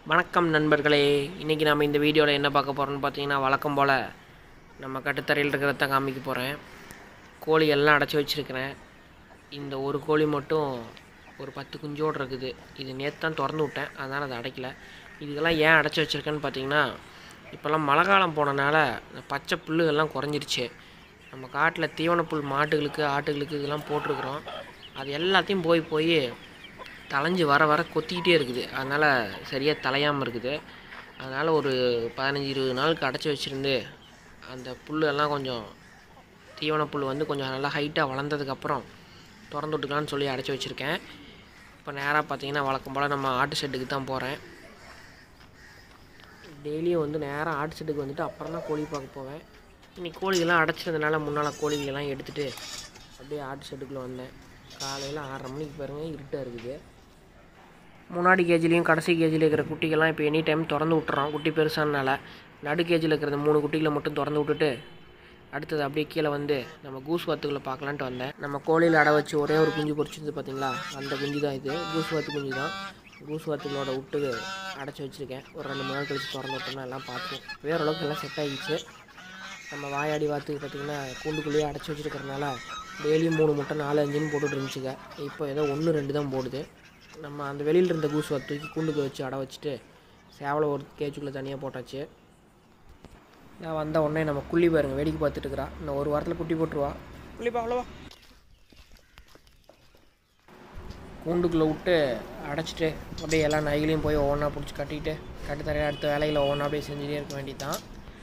வணக்கம் நண்பர்களே இன்றைக்கி நம்ம இந்த வீடியோவில் என்ன பார்க்க போகிறோம்னு பார்த்தீங்கன்னா வழக்கம் போல் நம்ம கட்டுத்தரையில் இருக்கிறத காமிக்க போகிறேன் கோழி எல்லாம் அடைச்சி வச்சுருக்கிறேன் இந்த ஒரு கோழி மட்டும் ஒரு பத்து குஞ்சோடு இருக்குது இது நேற்று தான் திறந்து விட்டேன் அதனால் அதை அடைக்கல இதுக்கெல்லாம் ஏன் அடைச்சி வச்சுருக்கேன்னு பார்த்தீங்கன்னா இப்போல்லாம் மழை காலம் போனனால இந்த பச்சை புல்லுகள்லாம் குறைஞ்சிருச்சு நம்ம காட்டில் தீவனப்புல் மாட்டுகளுக்கு ஆட்டுகளுக்கு இதெல்லாம் போட்டிருக்கிறோம் அது எல்லாத்தையும் போய் போய் தளைஞ்சு வர வர கொத்திக்கிட்டே இருக்குது அதனால் சரியாக தலையாமல் இருக்குது அதனால் ஒரு பதினஞ்சு இருபது நாளுக்கு அடைச்சி வச்சுருந்து அந்த புல் எல்லாம் கொஞ்சம் தீவன புல் வந்து கொஞ்சம் நல்லா ஹைட்டாக வளர்ந்ததுக்கப்புறம் திறந்து விட்டுக்கலான்னு சொல்லி அடைச்சி வச்சுருக்கேன் இப்போ நேராக பார்த்தீங்கன்னா வழக்கம் போல் நம்ம ஆட்டு ஷெட்டுக்கு தான் போகிறேன் டெய்லியும் வந்து நேராக ஆட்டு ஷெட்டுக்கு வந்துட்டு அப்புறம் தான் கோழி பார்க்க போவேன் இன்னைக்கு கோழிகள்லாம் அடைச்சிருந்தனால முன்னால் கோழிகளெல்லாம் எடுத்துகிட்டு அப்படியே ஆட்டு ஷெட்டுக்குள்ளே வந்தேன் காலையில் ஆறரை மணிக்கு பாருங்கள் இருட்டாக இருக்குது முன்னாடி கேஜிலையும் கடைசி கேஜில் இருக்கிற குட்டிகள்லாம் இப்போ எனி டைம் திறந்து விட்டுறோம் குட்டி பெருசானால நடு கேஜில் இருக்கிற மூணு குட்டிகளை மட்டும் திறந்து விட்டுட்டு அடுத்தது அப்படியே கீழே வந்து நம்ம கூஸ் வாத்துக்களை பார்க்கலான்ட்டு வந்தேன் நம்ம கோழியில் அடை வச்சு ஒரே ஒரு குஞ்சு பொரிச்சிருந்து பார்த்தீங்களா அந்த குஞ்சு தான் இது கூஸ் வாத்து குஞ்சு தான் கூஸ் வாத்துகளோட விட்டு அடைச்சி வச்சுருக்கேன் ஒரு ரெண்டு மூணு நாள் கழிச்சு திறந்து விட்டோம்னா எல்லாம் பார்த்துக்கும் வேற அளவுக்கு எல்லாம் செட் ஆகிடுச்சு நம்ம வாயாடி வாத்துக்கு பார்த்திங்கன்னா கூண்டுக்குள்ளேயே அடைச்சி வச்சுருக்கறனால டெய்லியும் மூணு முட்டை நாலு அஞ்சுன்னு போட்டுட்டு இருந்துச்சுங்க இப்போ ஏதோ ஒன்று ரெண்டு தான் போடுது நம்ம அந்த வெளியில் இருந்த கூசுவை தூக்கி கூண்டுக்கு வச்சு அடை வச்சுட்டு சேவலை ஒரு கேஜுக்குள்ளே தனியாக போட்டாச்சு நான் வந்த உடனே நம்ம குள்ளி பாருங்க வேடிக்கை பார்த்துட்டு இருக்கிறா இன்னும் ஒரு வாரத்தில் குட்டி போட்டுருவா குள்ளிப்பா அவ்வளோவா கூண்டுக்குள்ளே விட்டு அடைச்சிட்டு அப்படியே எல்லா நாய்களையும் போய் ஒவ்வொன்றா பிடிச்சி கட்டிட்டு கட்டுத்தரையில் அடுத்த வேலைகளை ஒவ்வொன்றா அப்படியே செஞ்சுட்டே இருக்க வேண்டியதுதான்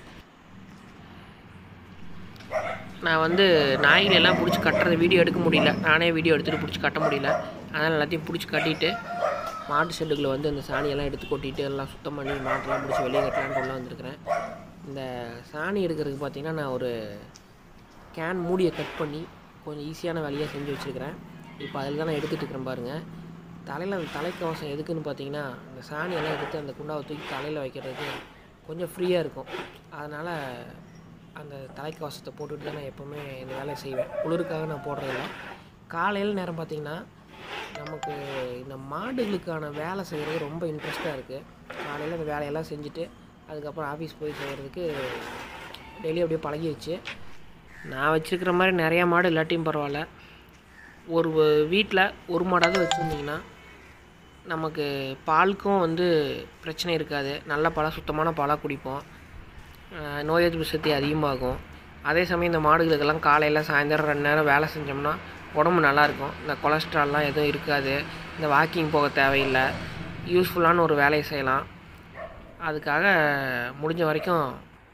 நான் வந்து நாய்களை எல்லாம் பிடிச்சி கட்டுறது வீடியோ எடுக்க முடியல நானே வீடியோ எடுத்துகிட்டு பிடிச்சி கட்ட முடியல அதனால் எல்லாத்தையும் பிடிச்சி கட்டிட்டு மாட்டு ஷெட்டுக்குள்ளே வந்து அந்த சாணியெல்லாம் எடுத்து கொட்டிட்டு எல்லாம் சுத்தம் பண்ணி மாட்டெல்லாம் பிடிச்சி வெளியே கட்டலான்னு கொண்டு வந்திருக்கிறேன் இந்த சாணி எடுக்கிறதுக்கு பார்த்தீங்கன்னா நான் ஒரு கேன் மூடியை கட் பண்ணி கொஞ்சம் ஈஸியான வேலையாக செஞ்சு வச்சுருக்கிறேன் இப்போ அதில் தான் நான் எடுத்துகிட்டு இருக்கிறேன் பாருங்கள் தலையில் அந்த தலைக்கவசம் எதுக்குன்னு பார்த்தீங்கன்னா இந்த சாணியெல்லாம் எடுத்து அந்த குண்டாவை தூக்கி தலையில் வைக்கிறதுக்கு கொஞ்சம் ஃப்ரீயாக இருக்கும் அதனால் அந்த தலைக்கவசத்தை போட்டுட்டு தான் நான் எப்போவுமே இந்த வேலையை செய்வேன் குளிருக்காக நான் போடுறதில்ல காலையில் நேரம் பார்த்திங்கன்னா நமக்கு இந்த மாடுகளுக்கான வேலை செய்கிறது ரொம்ப இன்ட்ரெஸ்ட்டாக இருக்குது காலையில் அந்த வேலையெல்லாம் செஞ்சுட்டு அதுக்கப்புறம் ஆஃபீஸ் போய் செய்கிறதுக்கு டெய்லி அப்படியே பழகிடுச்சு நான் வச்சுருக்கிற மாதிரி நிறையா மாடு இல்லாட்டியும் பரவாயில்ல ஒரு வீட்டில் ஒரு மாடாவது வச்சுருந்திங்கன்னா நமக்கு பாலுக்கும் வந்து பிரச்சனை இருக்காது நல்ல பாலாக சுத்தமான பாலாக குடிப்போம் ஆஹ் நோய் எதிர்ப்பு சக்தி அதிகமாகும் அதே சமயம் இந்த மாடுகளுக்கெல்லாம் காலையில் சாயந்தரம் ரெண்டு நேரம் வேலை செஞ்சோம்னா உடம்பு நல்லாயிருக்கும் இந்த கொலஸ்ட்ரால்லாம் எதுவும் இருக்காது இந்த வாக்கிங் போக தேவையில்லை யூஸ்ஃபுல்லான ஒரு வேலையை செய்யலாம் அதுக்காக முடிஞ்ச வரைக்கும்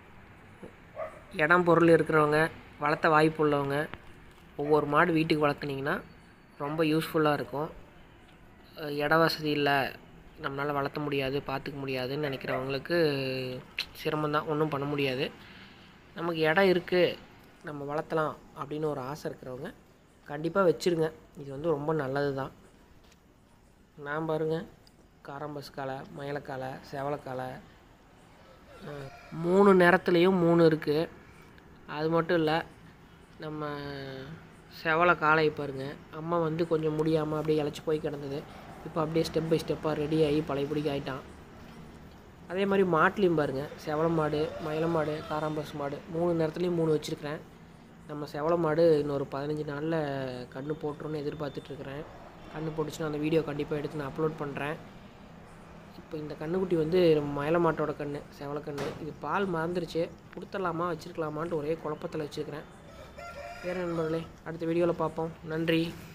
இடம் பொருள் இருக்கிறவங்க வளர்த்த வாய்ப்பு உள்ளவங்க ஒவ்வொரு மாடு வீட்டுக்கு வளர்த்துனீங்கன்னா ரொம்ப யூஸ்ஃபுல்லாக இருக்கும் அஹ் இட வசதி இல்லை நம்மளால் வளர்த்த முடியாது பார்த்துக்க முடியாதுன்னு நினைக்கிறவங்களுக்கு சிரமம் தான் ஒன்றும் பண்ண முடியாது நமக்கு இடம் இருக்குது நம்ம வளர்த்தலாம் அப்படின்னு ஒரு ஆசை இருக்கிறவங்க கண்டிப்பாக வச்சுருங்க இது வந்து ரொம்ப நல்லது தான் நான் பாருங்கள் காரம்பஸ் காலை மயிலக்காலை செவலக்காலை அஹ் மூணு நேரத்துலேயும் மூணு இருக்குது அது மட்டும் இல்லை நம்ம செவலை காளை பாருங்க அம்மா வந்து கொஞ்சம் முடியாமல் அப்படியே இழைச்சி போய் கிடந்தது இப்போ அப்படியே ஸ்டெப் பை ஸ்டெப்பாக ரெடி ஆகி பழையபடிக்கு ஆகிட்டான் அதே மாதிரி மாட்டுலேயும் பாருங்கள் செவல மாடு மயில மாடு காராம்பஸ் மாடு மூணு நேரத்துலேயும் மூணு வச்சுருக்கிறேன் நம்ம செவல மாடு இன்னொரு பதினஞ்சு நாளில் கன்று போட்டுருன்னு எதிர்பார்த்துட்ருக்குறேன் கன்று போட்டுச்சுன்னா அந்த வீடியோ கண்டிப்பாக எடுத்து நான் அப்லோட் பண்ணுறேன் இப்போ இந்த கன்றுக்குட்டி வந்து மயில மாட்டோட கன்று செவல கன்று இது பால் மறந்துருச்சு கொடுத்துடலாமா வச்சுருக்கலாமான்ட்டு ஒரே குழப்பத்தில் வச்சுருக்கிறேன் வேறு நண்பர்களே அடுத்த வீடியோவில் பார்ப்போம் நன்றி